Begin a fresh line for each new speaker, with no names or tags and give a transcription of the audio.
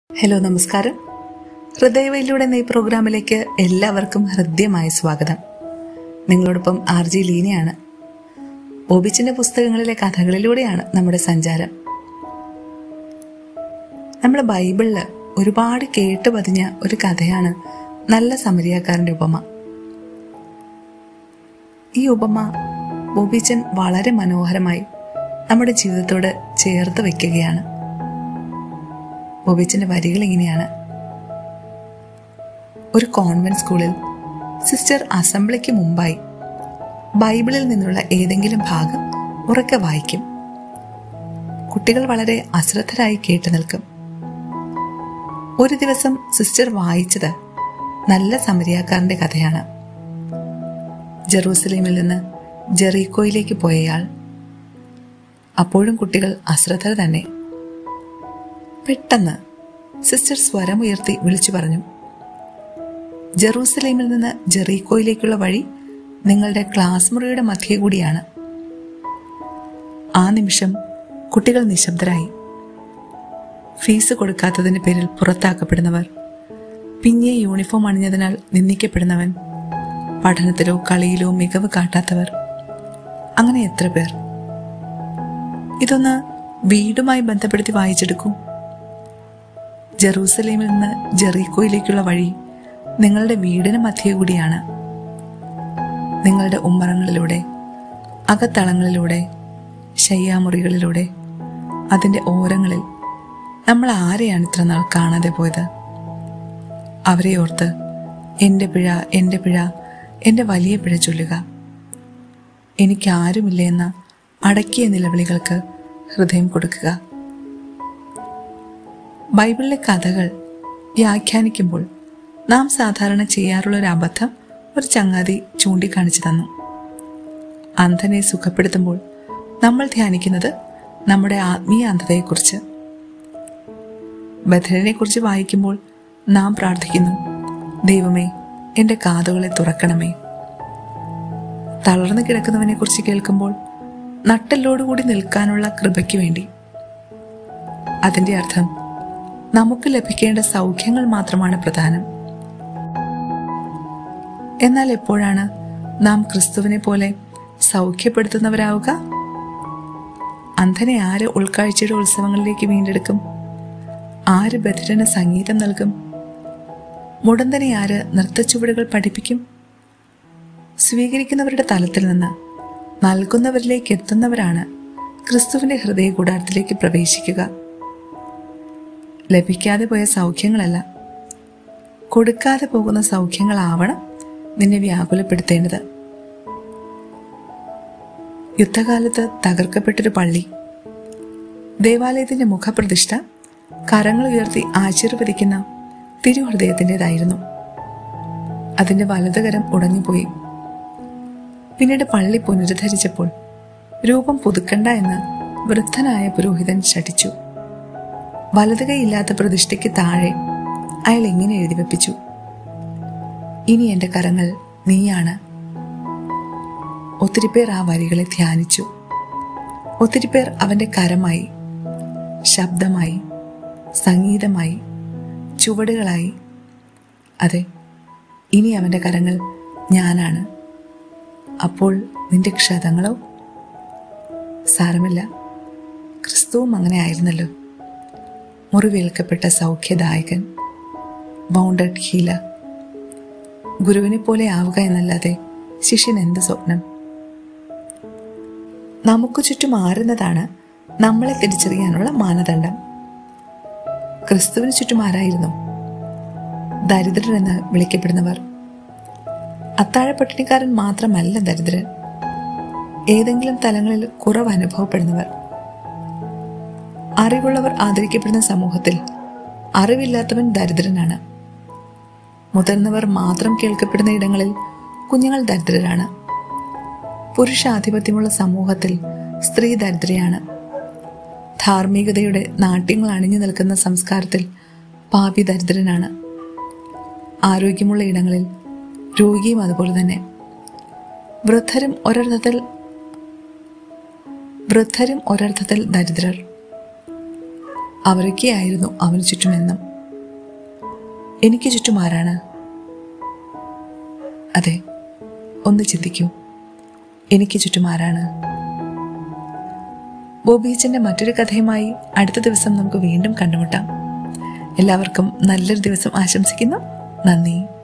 hello നമസ്കാരം ഹൃദയവയിലൂടെ എന്ന ഈ പ്രോഗ്രാമിലേക്ക് എല്ലാവർക്കും ഹൃദ്യമായ സ്വാഗതം നിങ്ങളോടൊപ്പം ആർ ജി ലീനയാണ് ഓബിച്ചിന്റെ പുസ്തകങ്ങളിലെ കഥകളിലൂടെയാണ് നമ്മുടെ സഞ്ചാരം നമ്മുടെ ബൈബിളില് ഒരുപാട് കേട്ട് പതിഞ്ഞ ഒരു കഥയാണ് നല്ല സമരിയാക്കാരന്റെ ഉപമ ഈ ഉപമ ബോബിച്ചൻ വളരെ മനോഹരമായി നമ്മുടെ ജീവിതത്തോട് ചേർത്ത് വെക്കുകയാണ് ബോബിച്ചന്റെ വരികൾ ഇങ്ങനെയാണ് ഒരു കോൺവെന്റ് സ്കൂളിൽ സിസ്റ്റർ അസംബ്ലിക്ക് മുമ്പായി ബൈബിളിൽ നിന്നുള്ള ഏതെങ്കിലും ഭാഗം ഉറക്കെ വായിക്കും കുട്ടികൾ വളരെ അശ്രദ്ധരായി കേട്ടു നിൽക്കും ഒരു ദിവസം സിസ്റ്റർ വായിച്ചത് നല്ല സമരിയാക്കാരന്റെ കഥയാണ് ജെറൂസലേമിൽ നിന്ന് ജെറീക്കോയിലേക്ക് പോയയാൾ അപ്പോഴും കുട്ടികൾ അശ്രദ്ധ തന്നെ പെട്ടെന്ന് സിസ്റ്റർ സ്വരമുയർത്തി വിളിച്ചു പറഞ്ഞു ജെറൂസലേമിൽ നിന്ന് ജെറീക്കോയിലേക്കുള്ള വഴി നിങ്ങളുടെ ക്ലാസ് മുറിയുടെ മധ്യേ കൂടിയാണ് ആ നിമിഷം കുട്ടികൾ നിശബ്ദരായി ഫീസ് കൊടുക്കാത്തതിന്റെ പേരിൽ പുറത്താക്കപ്പെടുന്നവർ പിന്നെ യൂണിഫോം അണിഞ്ഞതിനാൽ നിന്ദിക്കപ്പെടുന്നവൻ പഠനത്തിലോ കളിയിലോ മികവ് കാട്ടാത്തവർ അങ്ങനെ എത്ര പേർ ഇതൊന്ന് വീടുമായി ബന്ധപ്പെടുത്തി വായിച്ചെടുക്കൂ ജെറൂസലേമിൽ നിന്ന് ജെറീക്കോയിലേക്കുള്ള വഴി നിങ്ങളുടെ വീടിന് മധ്യേ കൂടിയാണ് നിങ്ങളുടെ ഉമ്മറങ്ങളിലൂടെ അകത്തളങ്ങളിലൂടെ ശയ്യാമുറികളിലൂടെ അതിൻ്റെ ഓരങ്ങളിൽ നമ്മൾ ആരെയാണ് ഇത്ര നാൾ കാണാതെ പോയത് അവരെ ഓർത്ത് എൻ്റെ പിഴ എൻ്റെ പിഴ എൻ്റെ വലിയ പിഴ ചൊല്ലുക എനിക്കാരുമില്ല എന്ന അടക്കിയ നിലവിളികൾക്ക് ഹൃദയം കൊടുക്കുക ബൈബിളിലെ കഥകൾ വ്യാഖ്യാനിക്കുമ്പോൾ നാം സാധാരണ ചെയ്യാറുള്ള ഒരു അബദ്ധം ഒരു ചങ്ങാതി ചൂണ്ടിക്കാണിച്ചു തന്നു അന്ധനെ സുഖപ്പെടുത്തുമ്പോൾ നമ്മൾ ധ്യാനിക്കുന്നത് നമ്മുടെ ആത്മീയ അന്ധതയെക്കുറിച്ച് ബഥരനെ കുറിച്ച് വായിക്കുമ്പോൾ നാം പ്രാർത്ഥിക്കുന്നു ദൈവമേ എൻ്റെ കാതുകളെ തുറക്കണമേ തളർന്നു കിടക്കുന്നവനെ കുറിച്ച് കേൾക്കുമ്പോൾ നട്ടലോടുകൂടി നിൽക്കാനുള്ള കൃപയ്ക്ക് വേണ്ടി അതിന്റെ അർത്ഥം നമുക്ക് ലഭിക്കേണ്ട സൗഖ്യങ്ങൾ മാത്രമാണ് പ്രധാനം എന്നാൽ എപ്പോഴാണ് നാം ക്രിസ്തുവിനെ പോലെ സൗഖ്യപ്പെടുത്തുന്നവരാവുക അന്ധനെ ആര് ഉൾക്കാഴ്ചയുടെ ഉത്സവങ്ങളിലേക്ക് വീണ്ടെടുക്കും ആര് ബധിരന് സംഗീതം നൽകും മുടന്തനെ ആര് നൃത്തച്ചുവടുകൾ പഠിപ്പിക്കും സ്വീകരിക്കുന്നവരുടെ തലത്തിൽ നിന്ന് നൽകുന്നവരിലേക്ക് എത്തുന്നവരാണ് ക്രിസ്തുവിന്റെ ഹൃദയ കൂടാരത്തിലേക്ക് പ്രവേശിക്കുക ലഭിക്കാതെ പോയ സൗഖ്യങ്ങളല്ല കൊടുക്കാതെ പോകുന്ന സൗഖ്യങ്ങളാവണം നിന്നെ വ്യാകുലപ്പെടുത്തേണ്ടത് യുദ്ധകാലത്ത് തകർക്കപ്പെട്ടൊരു പള്ളി ദേവാലയത്തിന്റെ മുഖപ്രതിഷ്ഠ കരങ്ങൾ ഉയർത്തി ആശീർവദിക്കുന്ന തിരുഹൃദയത്തിൻ്റെതായിരുന്നു അതിന്റെ വലതുകരം ഉടഞ്ഞുപോയി പിന്നീട് പള്ളി പുനരുദ്ധരിച്ചപ്പോൾ രൂപം പുതുക്കണ്ട എന്ന് വൃദ്ധനായ പുരോഹിതൻ ശഠിച്ചു വലതുകൈയില്ലാത്ത പ്രതിഷ്ഠയ്ക്ക് താഴെ അയാൾ ഇങ്ങനെ എഴുതി വെപ്പിച്ചു ഇനി എന്റെ കരങ്ങൾ നീയാണ് ഒത്തിരി പേർ ആ വരികളെ ധ്യാനിച്ചു ഒത്തിരി പേർ അവന്റെ കരമായി ശബ്ദമായി സംഗീതമായി ചുവടുകളായി അതെ ഇനി അവന്റെ കരങ്ങൾ ഞാനാണ് അപ്പോൾ നിന്റെ ക്ഷതങ്ങളോ സാരമില്ല ക്രിസ്തുവും അങ്ങനെ ആയിരുന്നല്ലോ മുറിവേൽക്കപ്പെട്ട സൗഖ്യദായകൻ ബൗണ്ടഡ് ഹീലർ ഗുരുവിനെ പോലെ ആവുക എന്നല്ലാതെ ശിഷ്യൻ എന്ത് സ്വപ്നം നമുക്ക് ചുറ്റും ആരുന്നതാണ് നമ്മളെ തിരിച്ചറിയാനുള്ള മാനദണ്ഡം ക്രിസ്തുവിന് ചുറ്റും ആരായിരുന്നു ദരിദ്രൻ എന്ന് വിളിക്കപ്പെടുന്നവർ അത്താഴപ്പട്ടിണിക്കാരൻ മാത്രമല്ല ദരിദ്രൻ ഏതെങ്കിലും തലങ്ങളിൽ കുറവ് അനുഭവപ്പെടുന്നവർ അറിവുള്ളവർ ആദരിക്കപ്പെടുന്ന സമൂഹത്തിൽ അറിവില്ലാത്തവൻ ദരിദ്രനാണ് മുതിർന്നവർ മാത്രം കേൾക്കപ്പെടുന്ന ഇടങ്ങളിൽ കുഞ്ഞുങ്ങൾ ദരിദ്രരാണ് പുരുഷാധിപത്യമുള്ള സമൂഹത്തിൽ സ്ത്രീ ദരിദ്രയാണ് ധാർമ്മികതയുടെ നാട്യങ്ങൾ അണിഞ്ഞു നിൽക്കുന്ന സംസ്കാരത്തിൽ പാപി ദരിദ്രനാണ് ആരോഗ്യമുള്ള ഇടങ്ങളിൽ രോഗിയും അതുപോലെ തന്നെ വൃദ്ധരും ഒരർത്ഥത്തിൽ വൃദ്ധരും ഒരർത്ഥത്തിൽ ദരിദ്രർ അവരൊക്കെയായിരുന്നു അവന് ചുറ്റുമെന്നും എനിക്ക് ചുറ്റും ആരാണ് അതെ ഒന്ന് ചിന്തിക്കൂ എനിക്ക് ചുറ്റും ആരാണ് ബോബീച്ചന്റെ മറ്റൊരു കഥയുമായി അടുത്ത ദിവസം നമുക്ക് വീണ്ടും കണ്ടുമുട്ടാം എല്ലാവർക്കും നല്ലൊരു ദിവസം ആശംസിക്കുന്നു നന്ദി